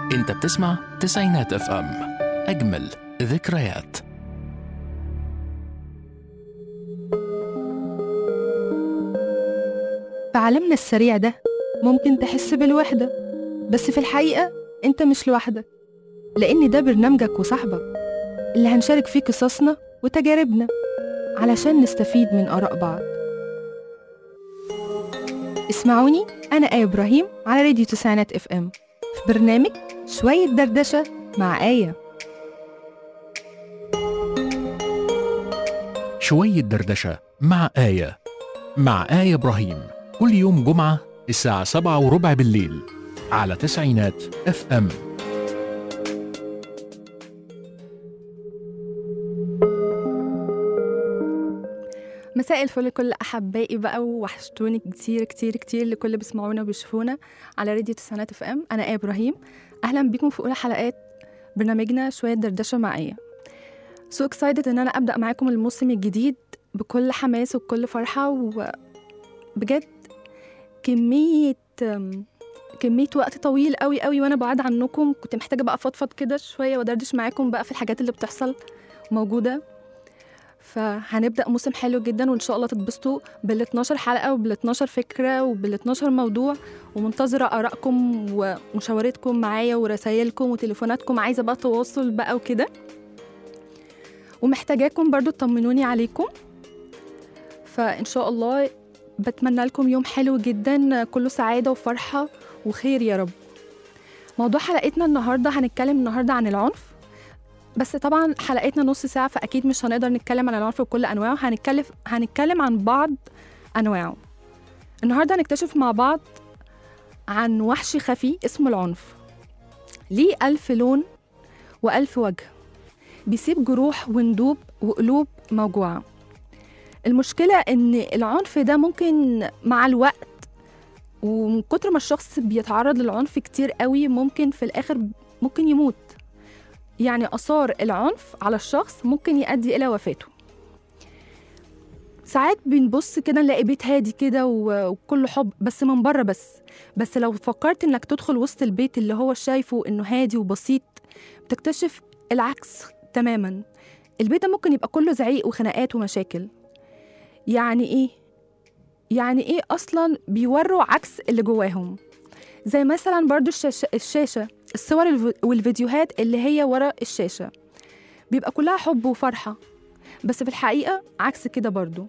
انت بتسمع تسعينات اف ام اجمل ذكريات في عالمنا السريع ده ممكن تحس بالوحدة بس في الحقيقة انت مش لوحدك لأن ده برنامجك وصاحبك اللي هنشارك فيه قصصنا وتجاربنا علشان نستفيد من آراء بعض اسمعوني أنا آية إبراهيم على راديو تسعينات اف ام في برنامج شوية دردشة مع آية شوية دردشة مع آية مع آية إبراهيم كل يوم جمعة الساعة سبعة وربع بالليل على تسعينات اف ام مساء الفل لكل احبائي بقى وحشتوني كتير كتير كتير لكل اللي بيسمعونا وبيشوفونا على راديو تسعينات اف ام انا ايه ابراهيم اهلا بيكم في اولى حلقات برنامجنا شويه دردشه معايا سو اكسايتد ان انا ابدا معاكم الموسم الجديد بكل حماس وبكل فرحه وبجد كميه أم، كميه وقت طويل قوي قوي وانا بعاد عنكم كنت محتاجه بقى افضفض كده شويه ودردش معاكم بقى في الحاجات اللي بتحصل موجوده فهنبدا موسم حلو جدا وان شاء الله تتبسطوا بال 12 حلقه وبال 12 فكره وبال 12 موضوع ومنتظره ارائكم ومشاورتكم معايا ورسايلكم وتليفوناتكم عايزه بقى تواصل بقى وكده ومحتاجاكم برضو تطمنوني عليكم فان شاء الله بتمنى لكم يوم حلو جدا كله سعاده وفرحه وخير يا رب موضوع حلقتنا النهارده هنتكلم النهارده عن العنف بس طبعا حلقتنا نص ساعة فأكيد مش هنقدر نتكلم عن العنف بكل أنواعه هنتكلم هنتكلم عن بعض أنواعه النهاردة هنكتشف مع بعض عن وحش خفي اسمه العنف ليه ألف لون وألف وجه بيسيب جروح وندوب وقلوب موجوعة المشكلة إن العنف ده ممكن مع الوقت ومن كتر ما الشخص بيتعرض للعنف كتير قوي ممكن في الآخر ممكن يموت يعني آثار العنف على الشخص ممكن يؤدي إلى وفاته ساعات بنبص كده نلاقي بيت هادي كده و- وكله حب بس من بره بس بس لو فكرت انك تدخل وسط البيت اللي هو شايفه انه هادي وبسيط بتكتشف العكس تماما البيت ده ممكن يبقى كله زعيق وخناقات ومشاكل يعني ايه يعني ايه اصلا بيوروا عكس اللي جواهم زي مثلا برضو الشاشة, الشاشة الصور الف- والفيديوهات اللي هي ورا الشاشة بيبقى كلها حب وفرحة بس في الحقيقة عكس كده برضو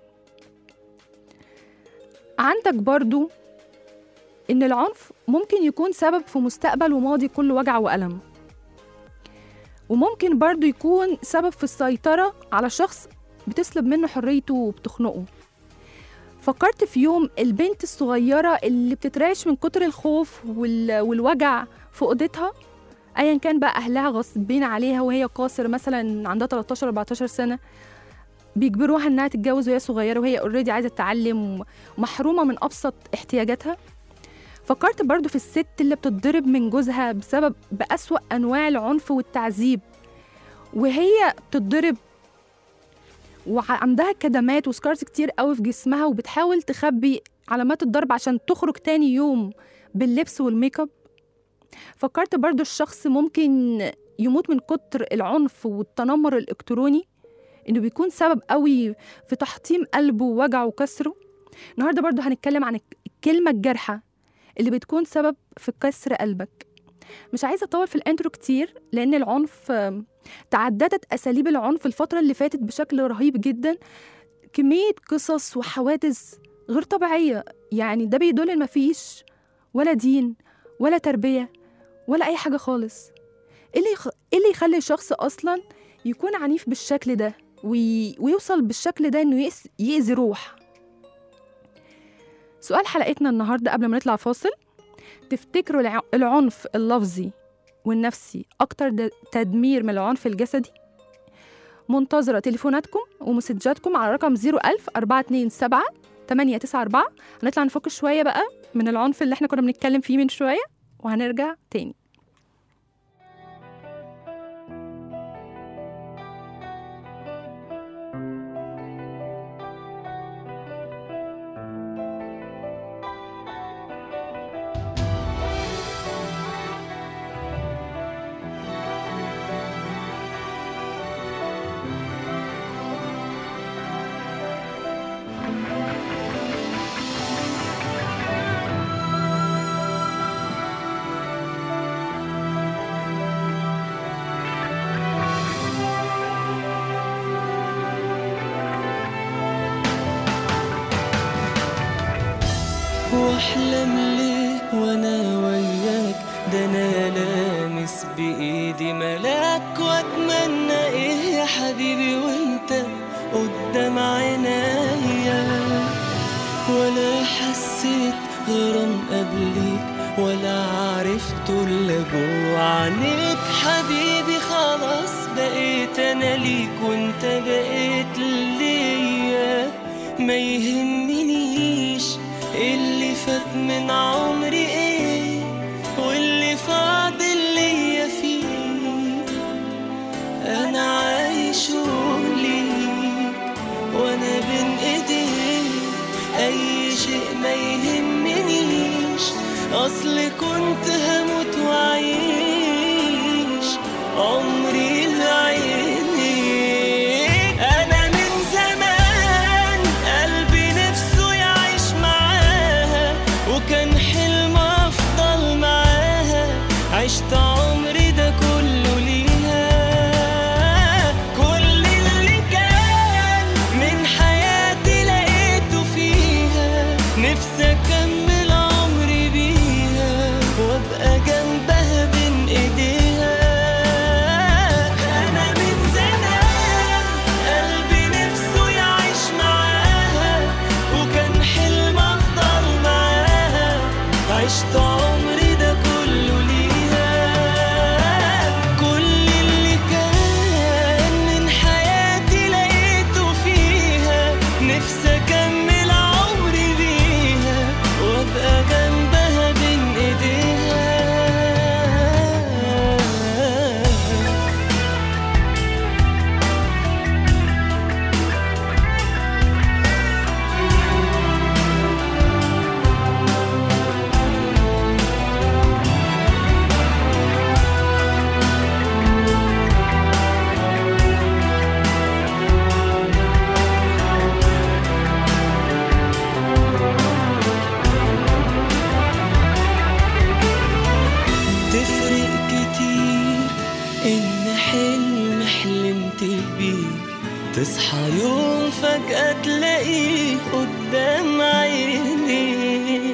عندك برضو إن العنف ممكن يكون سبب في مستقبل وماضي كله وجع وألم وممكن برضو يكون سبب في السيطرة على شخص بتسلب منه حريته وبتخنقه فكرت في يوم البنت الصغيرة اللي بتترعش من كتر الخوف وال... والوجع في أوضتها أيا كان بقى أهلها غصبين عليها وهي قاصر مثلا عندها 13 14 سنة بيجبروها إنها تتجوز وهي صغيرة وهي اوريدي عايزة تتعلم ومحرومة من أبسط احتياجاتها فكرت برضو في الست اللي بتتضرب من جوزها بسبب بأسوأ أنواع العنف والتعذيب وهي بتتضرب وعندها كدمات وسكارز كتير قوي في جسمها وبتحاول تخبي علامات الضرب عشان تخرج تاني يوم باللبس والميك اب فكرت برضو الشخص ممكن يموت من كتر العنف والتنمر الإلكتروني إنه بيكون سبب قوي في تحطيم قلبه ووجعه وكسره النهاردة برضو هنتكلم عن الكلمة الجارحة اللي بتكون سبب في كسر قلبك مش عايزة أطول في الانترو كتير لأن العنف آم، تعددت أساليب العنف الفترة اللي فاتت بشكل رهيب جدا كمية قصص وحوادث غير طبيعية يعني ده بيدل إن مفيش ولا دين ولا تربية ولا أي حاجة خالص إيه اللي يخ... إيه اللي يخلي الشخص أصلا يكون عنيف بالشكل ده وي... ويوصل بالشكل ده إنه يأس... يأذي روح سؤال حلقتنا النهاردة قبل ما نطلع فاصل تفتكروا الع... العنف اللفظي والنفسي أكتر د... تدمير من العنف الجسدي منتظرة تليفوناتكم ومسجاتكم على رقم 01000 427 894 هنطلع نفك شوية بقى من العنف اللي احنا كنا بنتكلم فيه من شوية وهنرجع تاني واحلم ليه وانا وياك ده انا لامس بايدي ملاك واتمنى ايه يا حبيبي وانت قدام عينيا ولا حسيت غرام قبليك ولا عرفت الا جوا عينيك حبيبي خلاص بقيت انا ليك وانت بقيت ليا ما يهمنيش اللي فات من عمري ايه واللي فاضل ليا فيه انا عايش ليك وانا بين ايديك اي شيء ما يهمنيش اصل كنت هموت واعيش عمري لعينيك انا من زمان قلبي نفسه يعيش معاها وكان حلم افضل معاها عشت عمري ده كله ليها كل اللي كان من حياتي لقيته فيها نفسي اكمل عمري بيها وابقى جنبها بين ايديها انا من زمان قلبي نفسه يعيش معاها وكان حلم افضل معاها عشت عمري ده كله ليها كل اللي كان من حياتي لقيته فيها نفسي اكمل عمري بيها وابقى جنبها بين ايديها تفرق كتير إن حلم حلمت بيه تصحى يوم فجأة تلاقيه قدام عينيك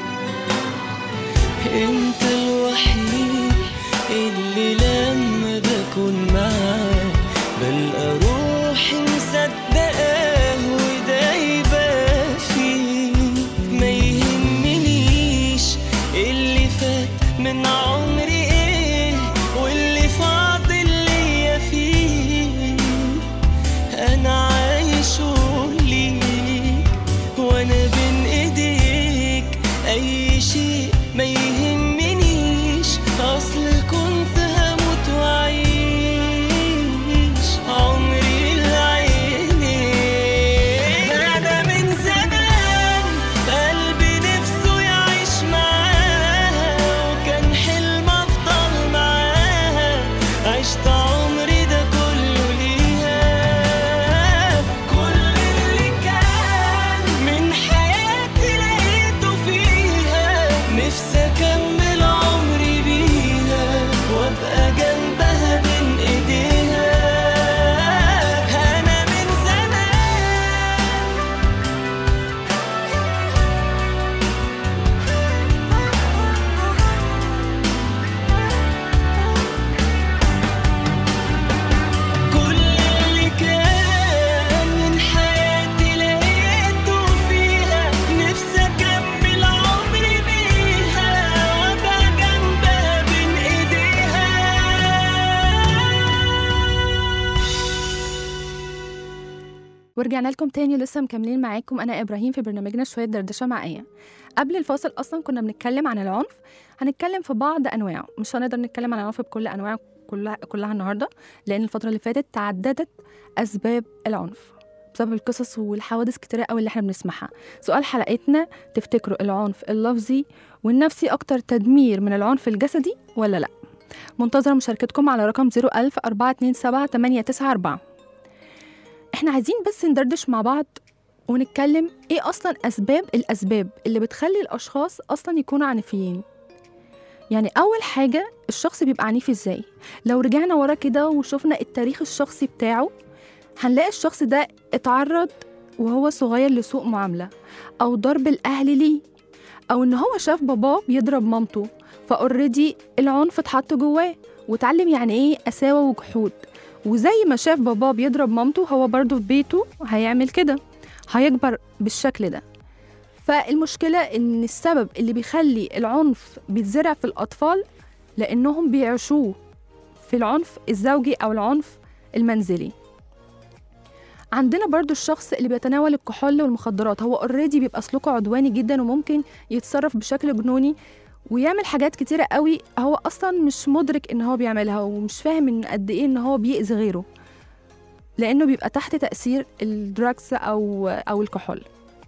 انت الوحيد اللي لما بكون معاه بلقى روحي مصدقاه ودايبة فيه ما يهمنيش اللي فات من عمري ايه واللي فاضل ليا فيه انا عايش ليك وانا بين ايديك اي شيء ما يهمنيش اصل كنت هموت واعيش عمري لعيني انا من زمان قلبي نفسه يعيش معاها وكان حلم افضل معاها عشت عمري ده كله ليها كل اللي كان من حياتي لقيته فيها نفسي اكمل عمري بيها وابقى جنبها بين ايديها انا من زمان كل اللي كان من حياتي لقيته فيها نفسي اكمل عمري بيها وابقى جنبها بين ايديها ورجعنا لكم تاني لسه مكملين معاكم انا ابراهيم في برنامجنا شويه دردشه مع ايه قبل الفاصل اصلا كنا بنتكلم عن العنف هنتكلم في بعض انواعه مش هنقدر نتكلم عن العنف بكل انواعه كلها كلها النهارده لان الفتره اللي فاتت تعددت اسباب العنف بسبب القصص والحوادث كتيرة قوي اللي احنا بنسمعها سؤال حلقتنا تفتكروا العنف اللفظي والنفسي اكتر تدمير من العنف الجسدي ولا لا منتظرة مشاركتكم على رقم 01000 427 894 احنا عايزين بس ندردش مع بعض ونتكلم ايه اصلا اسباب الاسباب اللي بتخلي الاشخاص اصلا يكونوا عنيفين يعني اول حاجه الشخص بيبقى عنيف ازاي لو رجعنا ورا كده وشفنا التاريخ الشخصي بتاعه هنلاقي الشخص ده اتعرض وهو صغير لسوء معامله او ضرب الاهل ليه او ان هو شاف باباه بيضرب مامته فاوريدي العنف اتحط جواه واتعلم يعني ايه قساوه وجحود وزي ما شاف باباه بيضرب مامته هو برضه في بيته هيعمل كده هيكبر بالشكل ده فالمشكلة إن السبب اللي بيخلي العنف بيتزرع في الأطفال لأنهم بيعيشوه في العنف الزوجي أو العنف المنزلي عندنا برضو الشخص اللي بيتناول الكحول والمخدرات هو اوريدي بيبقى سلوكه عدواني جدا وممكن يتصرف بشكل جنوني ويعمل حاجات كتيرة قوي هو أصلا مش مدرك إن هو بيعملها ومش فاهم إن قد إيه إن هو بيأذي غيره لأنه بيبقى تحت تأثير الدراكس أو أو الكحول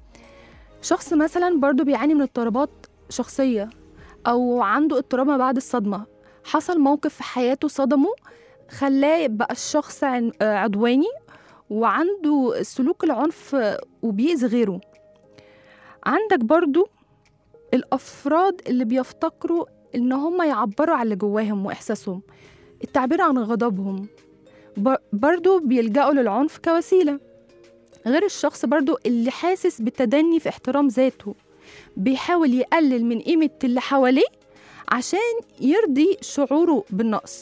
شخص مثلا برضو بيعاني من اضطرابات شخصية أو عنده اضطراب ما بعد الصدمة حصل موقف في حياته صدمه خلاه بقى الشخص عن- آه، عدواني وعنده سلوك العنف آه، وبيأذي غيره عندك برضو الأفراد اللي بيفتكروا إن هم يعبروا عن اللي جواهم وإحساسهم التعبير عن غضبهم ب- برضو بيلجأوا للعنف كوسيلة غير الشخص برضو اللي حاسس بالتدني في احترام ذاته بيحاول يقلل من قيمة اللي حواليه عشان يرضي شعوره بالنقص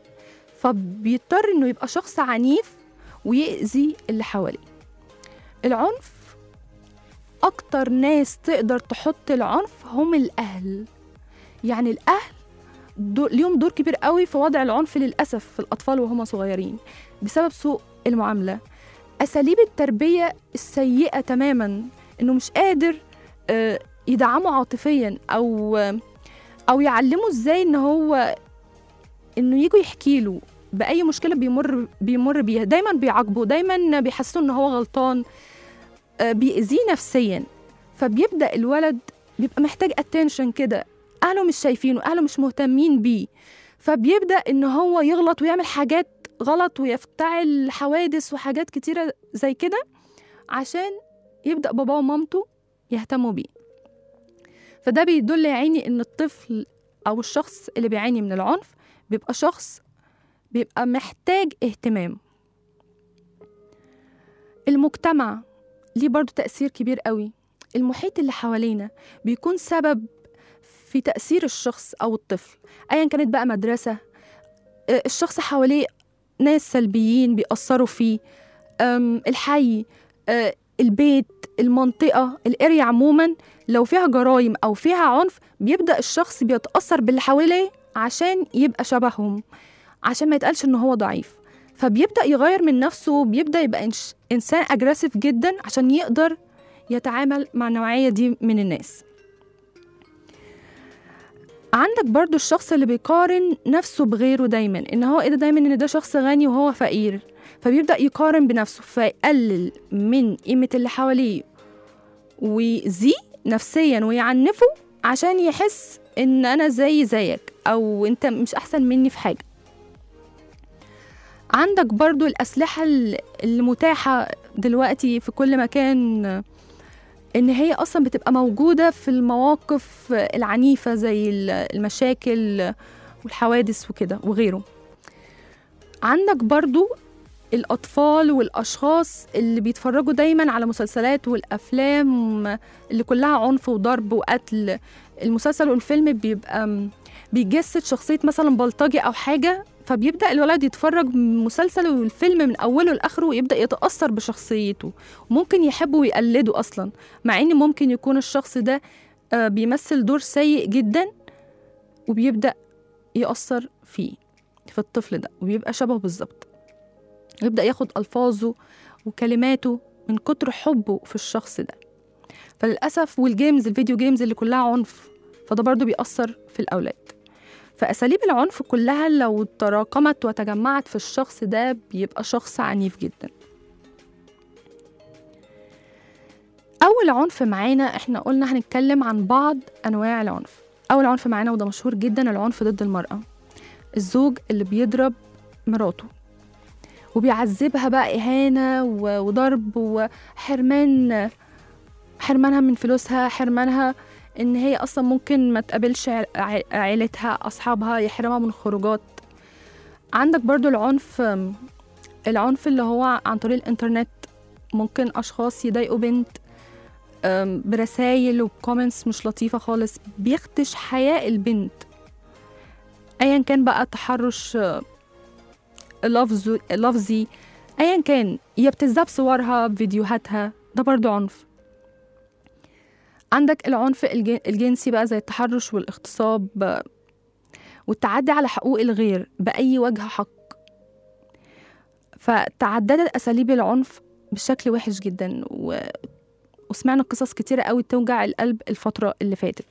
فبيضطر انه يبقى شخص عنيف ويأذي اللي حواليه العنف أكتر ناس تقدر تحط العنف هم الأهل يعني الأهل دو ليهم دور كبير قوي في وضع العنف للأسف في الأطفال وهم صغيرين بسبب سوء المعاملة أساليب التربية السيئة تماما إنه مش قادر آه، يدعمه عاطفيا أو آه، أو يعلمه إزاي إن هو إنه يجوا يحكي له بأي مشكلة بيمر بيمر بيها دايما بيعاقبه دايما بيحسسه إن هو غلطان آه، بيأذيه نفسيا فبيبدأ الولد بيبقى محتاج اتنشن كده أهله مش شايفينه أهله مش مهتمين بيه فبيبدأ إن هو يغلط ويعمل حاجات غلط ويفتعل حوادث وحاجات كتيرة زي كده عشان يبدأ باباه ومامته يهتموا بيه فده بيدل يا عيني إن الطفل أو الشخص اللي بيعاني من العنف بيبقى شخص بيبقى محتاج اهتمام المجتمع ليه برضو تأثير كبير قوي المحيط اللي حوالينا بيكون سبب في تأثير الشخص أو الطفل أيا كانت بقى مدرسة آه، الشخص حواليه ناس سلبيين بيأثروا فيه أم، الحي آه، البيت المنطقة الاريا عموما لو فيها جرائم أو فيها عنف بيبدأ الشخص بيتأثر باللي حواليه عشان يبقى شبههم عشان ما يتقالش إن هو ضعيف فبيبدأ يغير من نفسه بيبدأ يبقى إنش- إنسان أجريسيف جدا عشان يقدر يتعامل مع النوعية دي من الناس عندك برضو الشخص اللي بيقارن نفسه بغيره دايما ان هو ايه ده دايما ان ده شخص غني وهو فقير فبيبدأ يقارن بنفسه فيقلل من قيمة اللي حواليه ويزيه نفسيا ويعنفه عشان يحس ان انا زي زيك او انت مش احسن مني في حاجة عندك برضو الأسلحة ال- المتاحة دلوقتي في كل مكان إن هي أصلا بتبقى موجودة في المواقف العنيفة زي ال- المشاكل والحوادث وكده وغيره عندك برضو الأطفال والأشخاص اللي بيتفرجوا دايما على مسلسلات والأفلام اللي كلها عنف وضرب وقتل المسلسل والفيلم بيبقى م- بيجسد شخصية مثلا بلطجي أو حاجة فبيبدأ الولد يتفرج مسلسل والفيلم من أوله لآخره ويبدأ يتأثر بشخصيته وممكن يحبه ويقلده أصلا مع إن ممكن يكون الشخص ده آه، بيمثل دور سيء جدا وبيبدأ يأثر فيه في الطفل ده وبيبقى شبهه بالظبط يبدأ ياخد ألفاظه وكلماته من كتر حبه في الشخص ده فللأسف والجيمز الفيديو جيمز اللي كلها عنف فده برضو بيأثر في الأولاد فأساليب العنف كلها لو تراكمت وتجمعت في الشخص ده بيبقى شخص عنيف جدا أول عنف معانا إحنا قلنا هنتكلم عن بعض أنواع العنف أول عنف معانا وده مشهور جدا العنف ضد المرأة الزوج اللي بيضرب مراته وبيعذبها بقى إهانة و- وضرب وحرمان حرمانها من فلوسها حرمانها إن هي أصلا ممكن ما تقابلش ع- ع- عيلتها أصحابها يحرمها من خروجات عندك برضو العنف العنف اللي هو عن طريق الإنترنت ممكن أشخاص يضايقوا بنت أم، برسايل وبكومنتس مش لطيفة خالص بيخدش حياء البنت أيا كان بقى تحرش آه، لفظ لفظي أيا كان هي بتذاب صورها بفيديوهاتها ده برضو عنف عندك العنف الج- الجنسي بقى زي التحرش والاغتصاب آه، والتعدي على حقوق الغير بأي وجه حق فتعددت أساليب العنف بشكل وحش جدا و... وسمعنا قصص كتيرة قوي توجع القلب الفترة اللي فاتت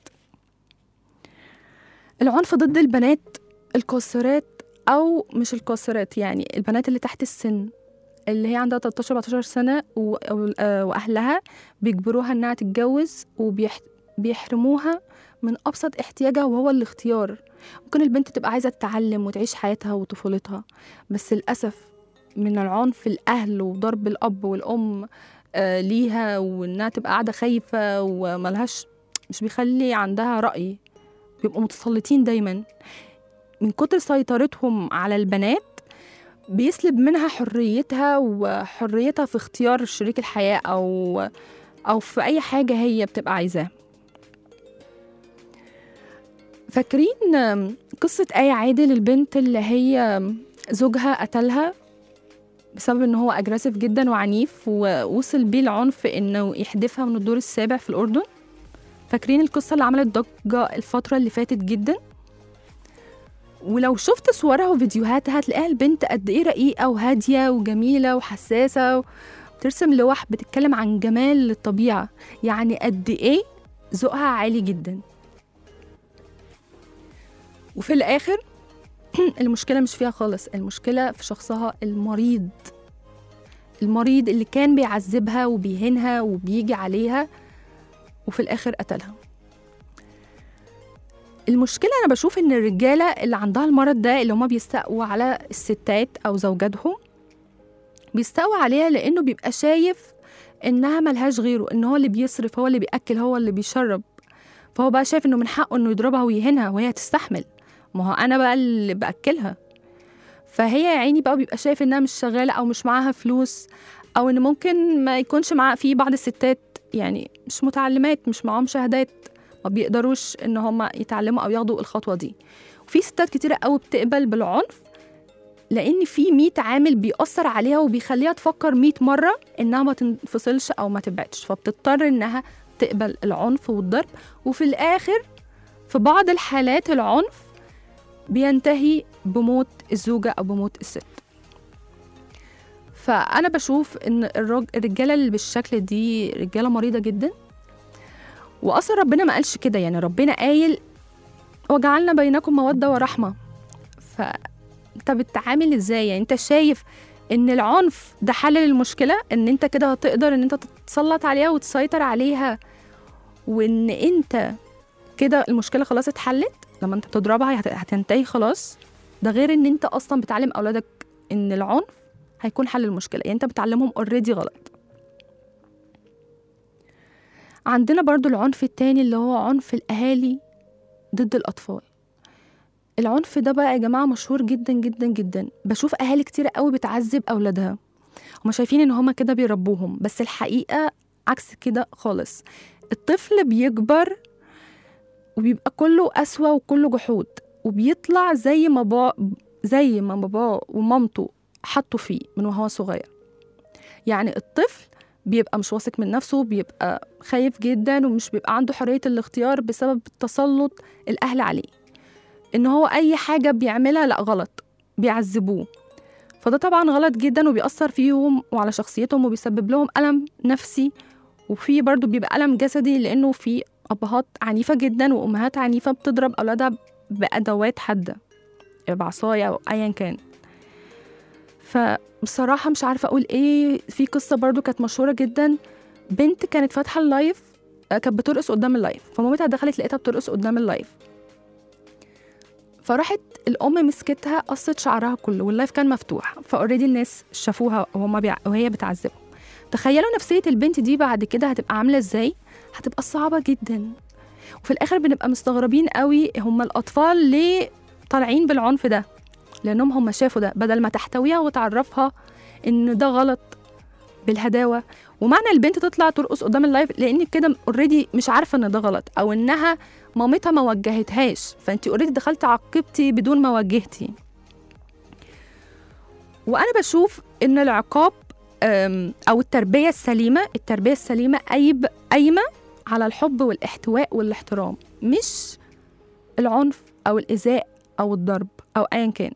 العنف ضد البنات القاصرات أو مش القاصرات يعني البنات اللي تحت السن اللي هي عندها 13 14 سنة و... أو- آه، وأهلها بيجبروها إنها تتجوز وبيحرموها من أبسط احتياجها وهو الاختيار ممكن البنت تبقى عايزة تتعلم وتعيش حياتها وطفولتها بس للأسف من العنف الأهل وضرب الأب والأم آه، ليها وإنها تبقى قاعدة خايفة وملهاش مش بيخلي عندها رأي بيبقوا متسلطين دايما من كتر سيطرتهم على البنات بيسلب منها حريتها وحريتها في اختيار شريك الحياة أو أو في أي حاجة هي بتبقى عايزاها فاكرين آم، قصة آية عادل البنت اللي هي آم، زوجها قتلها بسبب ان هو اجريسيف جدا وعنيف ووصل بيه العنف انه يحدفها من الدور السابع في الاردن فاكرين القصه اللي عملت ضجه الفتره اللي فاتت جدا ولو شفت صورها وفيديوهاتها هتلاقيها البنت قد ايه رقيقه وهاديه وجميله وحساسه بترسم لوح بتتكلم عن جمال الطبيعه يعني قد ايه ذوقها عالي جدا وفي الاخر المشكله مش فيها خالص المشكله في شخصها المريض المريض اللي كان بيعذبها وبيهينها وبيجي عليها وفي الاخر قتلها المشكله انا بشوف ان الرجاله اللي عندها المرض ده اللي هما بيستقوا على الستات او زوجاتهم بيستقوا عليها لانه بيبقى شايف انها ملهاش غيره ان هو اللي بيصرف هو اللي بياكل هو اللي بيشرب فهو بقى شايف انه من حقه انه يضربها ويهينها وهي تستحمل ما هو انا بقى اللي باكلها فهي يا عيني بقى بيبقى شايف انها مش شغاله او مش معاها فلوس او ان ممكن ما يكونش معاها في بعض الستات يعني مش متعلمات مش معاهم شهادات ما بيقدروش ان هم يتعلموا او ياخدوا الخطوه دي وفي ستات كتيره قوي بتقبل بالعنف لان في 100 عامل بيأثر عليها وبيخليها تفكر 100 مره انها ما تنفصلش او ما تبعدش فبتضطر انها تقبل العنف والضرب وفي الاخر في بعض الحالات العنف بينتهي بموت الزوجة أو بموت الست فأنا بشوف إن الرج... الرجالة اللي بالشكل دي رجالة مريضة جدا وأصلا ربنا ما قالش كده يعني ربنا قايل وجعلنا بينكم مودة ورحمة فأنت بتتعامل إزاي يعني أنت شايف إن العنف ده حل للمشكلة إن أنت كده هتقدر إن أنت تتسلط عليها وتسيطر عليها وإن أنت كده المشكلة خلاص اتحلت لما انت بتضربها هت- هتنتهي خلاص ده غير ان انت اصلا بتعلم اولادك ان العنف هيكون حل المشكله يعني انت بتعلمهم اوريدي غلط عندنا برضو العنف التاني اللي هو عنف الاهالي ضد الاطفال العنف ده بقى يا جماعه مشهور جدا جدا جدا بشوف اهالي كتير قوي بتعذب اولادها هما شايفين ان هما كده بيربوهم بس الحقيقه عكس كده خالص الطفل بيكبر وبيبقى كله قسوة وكله جحود وبيطلع زي ما با زي ما باباه ومامته حطوا فيه من وهو صغير يعني الطفل بيبقى مش واثق من نفسه بيبقى خايف جدا ومش بيبقى عنده حرية الاختيار بسبب تسلط الأهل عليه إن هو أي حاجة بيعملها لأ غلط بيعذبوه فده طبعا غلط جدا وبيأثر فيهم وعلى شخصيتهم وبيسبب لهم ألم نفسي وفي برضو بيبقى ألم جسدي لأنه في أبهات عنيفة جدا وأمهات عنيفة بتضرب أولادها بأدوات حادة بعصاية أو أيا كان فبصراحة مش عارفة أقول إيه في قصة برضو كانت مشهورة جدا بنت كانت فاتحة اللايف آه، كانت بترقص قدام اللايف فمامتها دخلت لقيتها بترقص قدام اللايف فراحت الأم مسكتها قصت شعرها كله واللايف كان مفتوح فاوريدي الناس شافوها وهما بيع... وهي بتعذبهم تخيلوا نفسية البنت دي بعد كده هتبقى عاملة ازاي هتبقى صعبة جدا وفي الآخر بنبقى مستغربين قوي هم الأطفال ليه طالعين بالعنف ده لأنهم هم شافوا ده بدل ما تحتويها وتعرفها إن ده غلط بالهداوه ومعنى البنت تطلع ترقص قدام اللايف لان كده اوريدي مش عارفه ان ده غلط او انها مامتها ما وجهتهاش فانت اوريدي دخلت عاقبتي بدون ما وجهتي وانا بشوف ان العقاب أم، او التربيه السليمه التربيه السليمه قايب قايمه على الحب والاحتواء والاحترام مش العنف او الايذاء او الضرب او ايا كان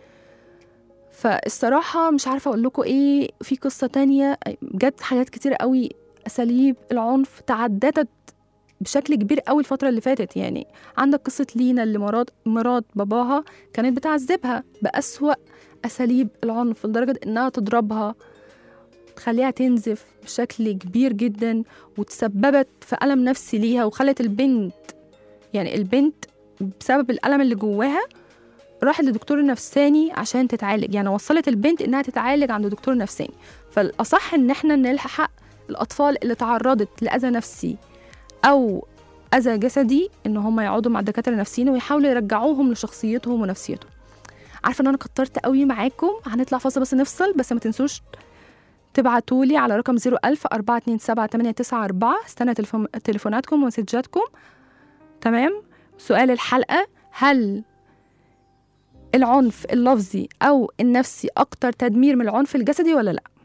فالصراحه مش عارفه اقول لكم ايه في قصه تانية بجد حاجات كتير قوي اساليب العنف تعددت بشكل كبير قوي الفتره اللي فاتت يعني عندك قصه لينا اللي مرات مرات باباها كانت بتعذبها باسوا اساليب العنف لدرجه انها تضربها تخليها تنزف بشكل كبير جدا وتسببت في ألم نفسي ليها وخلت البنت يعني البنت بسبب الألم اللي جواها راحت لدكتور نفساني عشان تتعالج يعني وصلت البنت إنها تتعالج عند دكتور نفساني فالأصح إن إحنا نلحق الأطفال اللي تعرضت لأذى نفسي أو أذى جسدي إن هم يقعدوا مع الدكاترة النفسيين ويحاولوا يرجعوهم لشخصيتهم ونفسيتهم عارفة إن أنا كترت قوي معاكم هنطلع فاصل بس نفصل بس ما تنسوش تبعتوا لي على رقم 01000 427 894 استنى تلفون- تليفوناتكم ومسجاتكم تمام سؤال الحلقة هل العنف اللفظي أو النفسي أكتر تدمير من العنف الجسدي ولا لأ؟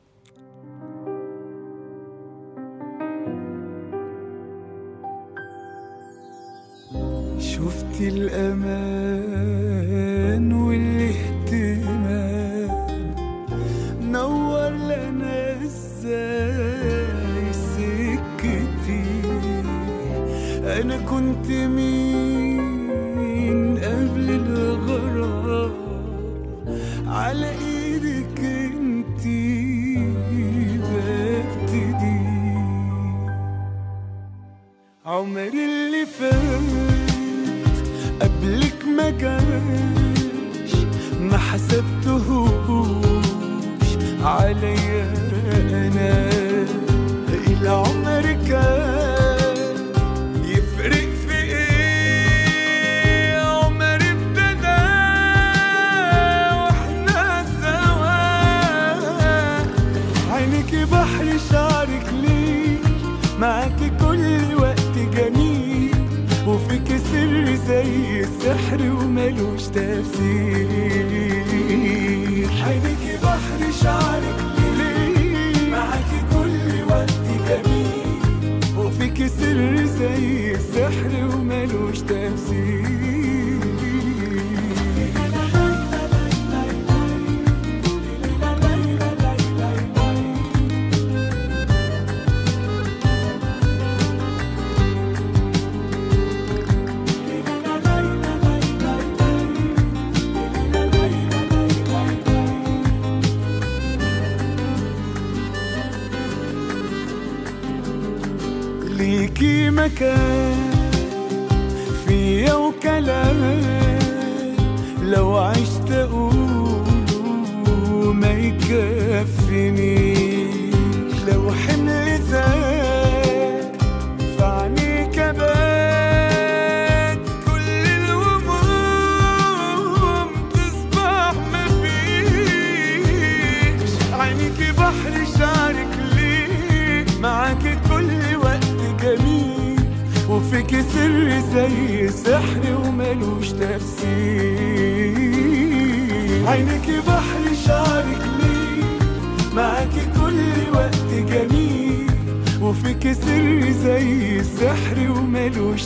شفت الأمان والاهتمام نور لنا ازاي سكتي أنا كنت مين قبل الغرام على ايدك انتي ببتدي عمري اللي فات قبلك ما جاش ما حسبتهوش عليا انا العمر كان يفرق في ايه عمر ابتدى واحنا سوا عينك بحر شعرك ليه معاكي كل وقت جميل وفيك سر زي السحر وملوش تفسير عينك بحر شعرك ليه معاكي كل وقت جميل وفيك سر زي السحر وملوش تفسير ليكي مكان فيا وكلام لو عشت اقوله ما يكفينيش لو حمل زاد فعنيك بات كل الهموم تصبح مفيش عينيكي بحر شعرك ليه معاكي كل وقت جميل وفيك سر زي سحر وملوش تفسير عينيكي بحر شعرك ليه معاكي كل وقت جميل وفيك سر زي السحر وملوش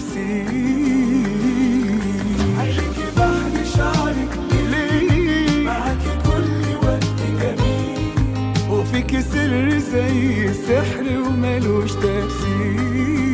تفسير عينيكي بحر شعرك ليه معاكي كل وقت جميل وفيك سر زي السحر وملوش تفسير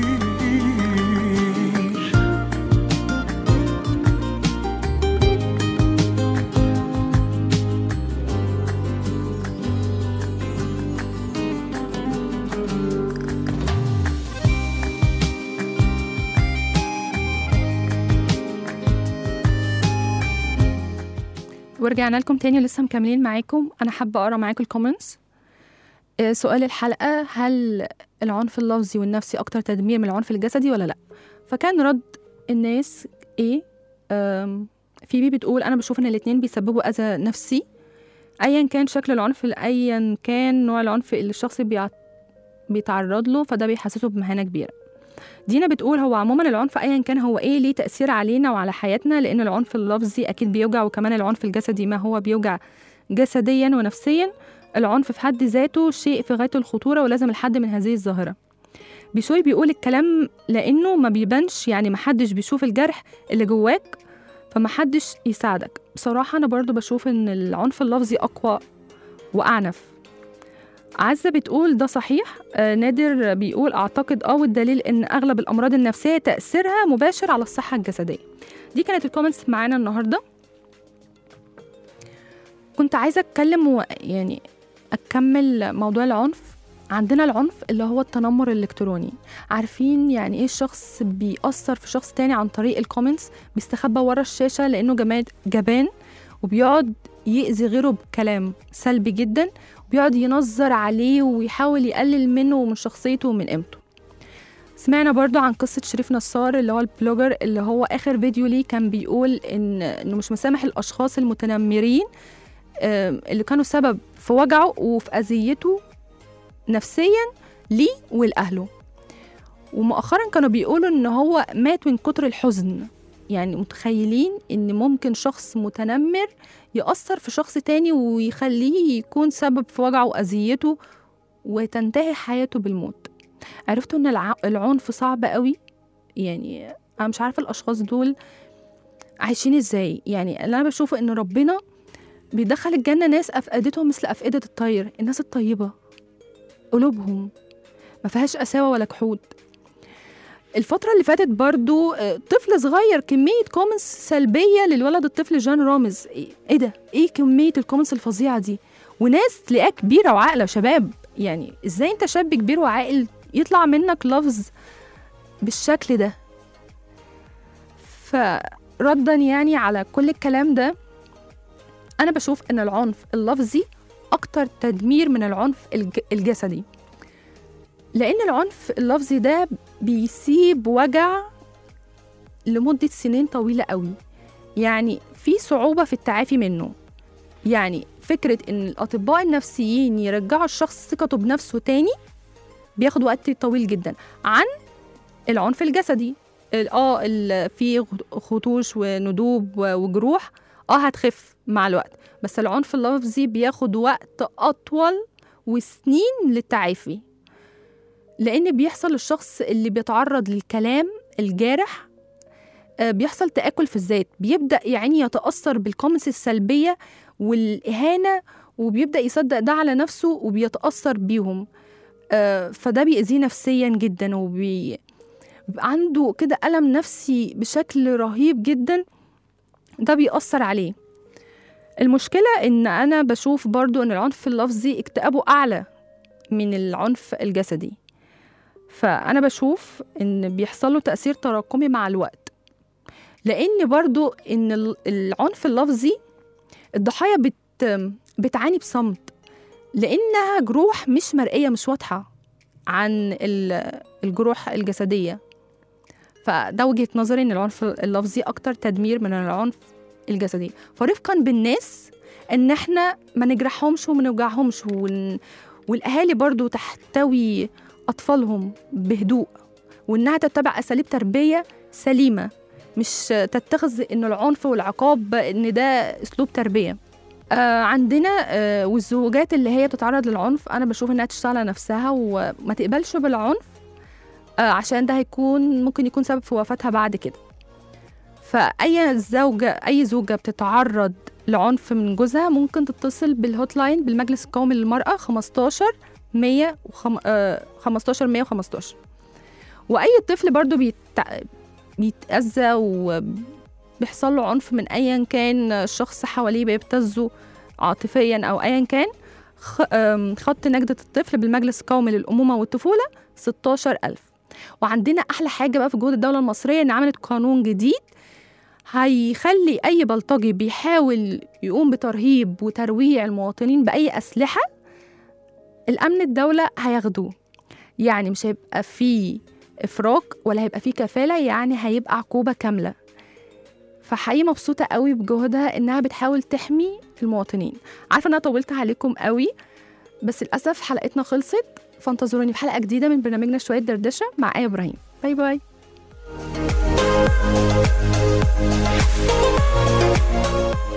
ورجعنا لكم تاني ولسه مكملين معاكم انا حابه اقرا معاكم الكومنتس آه، سؤال الحلقه هل العنف اللفظي والنفسي اكتر تدمير من العنف الجسدي ولا لا فكان رد الناس ايه آم، في بي بتقول انا بشوف ان الاتنين بيسببوا اذى نفسي ايا كان شكل العنف ايا كان نوع العنف اللي الشخص بيع- بيتعرض له فده بيحسسه بمهانه كبيره دينا بتقول هو عموما العنف ايا كان هو ايه ليه تاثير علينا وعلى حياتنا لان العنف اللفظي اكيد بيوجع وكمان العنف الجسدي ما هو بيوجع جسديا ونفسيا العنف في حد ذاته شيء في غايه الخطوره ولازم الحد من هذه الظاهره بيشوي بيقول الكلام لانه ما بيبانش يعني محدش بيشوف الجرح اللي جواك فمحدش يساعدك بصراحه انا برضو بشوف ان العنف اللفظي اقوى واعنف عزة بتقول ده صحيح آه نادر بيقول أعتقد آه والدليل إن أغلب الأمراض النفسية تأثيرها مباشر على الصحة الجسدية دي كانت الكومنتس معانا النهاردة كنت عايزة أتكلم و... يعني أكمل موضوع العنف عندنا العنف اللي هو التنمر الإلكتروني عارفين يعني إيه الشخص بيأثر في شخص تاني عن طريق الكومنتس بيستخبى ورا الشاشة لأنه جماد جبان وبيقعد يأذي غيره بكلام سلبي جدا بيقعد ينظر عليه ويحاول يقلل منه ومن شخصيته ومن قيمته سمعنا برضو عن قصة شريف نصار اللي هو البلوجر اللي هو آخر فيديو ليه كان بيقول إن إنه مش مسامح الأشخاص المتنمرين آم، اللي كانوا سبب في وجعه وفي أذيته نفسيا ليه ولأهله ومؤخرا كانوا بيقولوا إن هو مات من كتر الحزن يعني متخيلين إن ممكن شخص متنمر يأثر في شخص تاني ويخليه يكون سبب في وجعه وأذيته وتنتهي حياته بالموت عرفتوا إن الع- العنف صعب قوي يعني أنا مش عارفة الأشخاص دول عايشين إزاي يعني اللي أنا بشوفه إن ربنا بيدخل الجنة ناس أفئدتهم مثل أفئدة الطير الناس الطيبة قلوبهم ما فيهاش قساوة ولا جحود الفترة اللي فاتت برضو آه، طفل صغير كمية كومنتس سلبية للولد الطفل جان رامز ايه إيه ده؟ ايه كمية الكومنتس الفظيعة دي؟ وناس تلاقيها كبيرة وعاقلة شباب يعني ازاي انت شاب كبير وعاقل يطلع منك لفظ بالشكل ده؟ فردا يعني على كل الكلام ده انا بشوف ان العنف اللفظي اكتر تدمير من العنف الج- الجسدي لان العنف اللفظي ده بيسيب وجع لمدة سنين طويلة قوي يعني في صعوبة في التعافي منه يعني فكرة إن الأطباء النفسيين يرجعوا الشخص ثقته بنفسه تاني بياخد وقت طويل جدا عن العنف الجسدي ال- اه ال- في خطوش وندوب و- وجروح اه هتخف مع الوقت بس العنف اللفظي بياخد وقت أطول وسنين للتعافي لان بيحصل للشخص اللي بيتعرض للكلام الجارح آه، بيحصل تآكل في الذات بيبدأ يعني يتأثر بالكومنتس السلبية والإهانة وبيبدأ يصدق ده على نفسه وبيتأثر بيهم آه، فده بيأذيه نفسيا جدا وبي بيبقى عنده كده ألم نفسي بشكل رهيب جدا ده بيأثر عليه المشكلة إن أنا بشوف برضو إن العنف اللفظي اكتئابه أعلى من العنف الجسدي فأنا بشوف إن بيحصل له تأثير تراكمي مع الوقت لأن برضو إن ال- العنف اللفظي الضحايا بت بتعاني بصمت لأنها جروح مش مرئية مش واضحة عن ال- الجروح الجسدية فده وجهة نظري إن العنف اللفظي أكتر تدمير من العنف الجسدي فرفقا بالناس إن إحنا ما نجرحهمش وما نوجعهمش ون... والأهالي برضو تحتوي أطفالهم بهدوء وإنها تتبع أساليب تربية سليمة مش تتخذ إن العنف والعقاب إن ده أسلوب تربية آه عندنا آه والزوجات اللي هي بتتعرض للعنف أنا بشوف إنها تشتغل على نفسها وما تقبلش بالعنف آه عشان ده هيكون ممكن يكون سبب في وفاتها بعد كده فأي زوجة أي زوجة بتتعرض لعنف من جوزها ممكن تتصل بالهوت لاين بالمجلس القومي للمرأة 15 100 وخم... آه 15 115 وأي طفل برضو بيت... بيتأذى وبيحصل له عنف من أيا كان الشخص حواليه بيبتزه عاطفيا أو أيا كان خ... آم، خط نجدة الطفل بالمجلس القومي للأمومة والطفولة 16000 وعندنا أحلى حاجة بقى في جهود الدولة المصرية إن عملت قانون جديد هيخلي أي بلطجي بيحاول يقوم بترهيب وترويع المواطنين بأي أسلحة الأمن الدولة هياخدوه يعني مش هيبقى فيه إفراج ولا هيبقى فيه كفالة يعني هيبقى عقوبة كاملة فحقيقي مبسوطة قوي بجهودها إنها بتحاول تحمي المواطنين عارفه ان انا طولت عليكم قوي بس للاسف حلقتنا خلصت فانتظروني في حلقه جديده من برنامجنا شويه دردشه مع ايه ابراهيم باي باي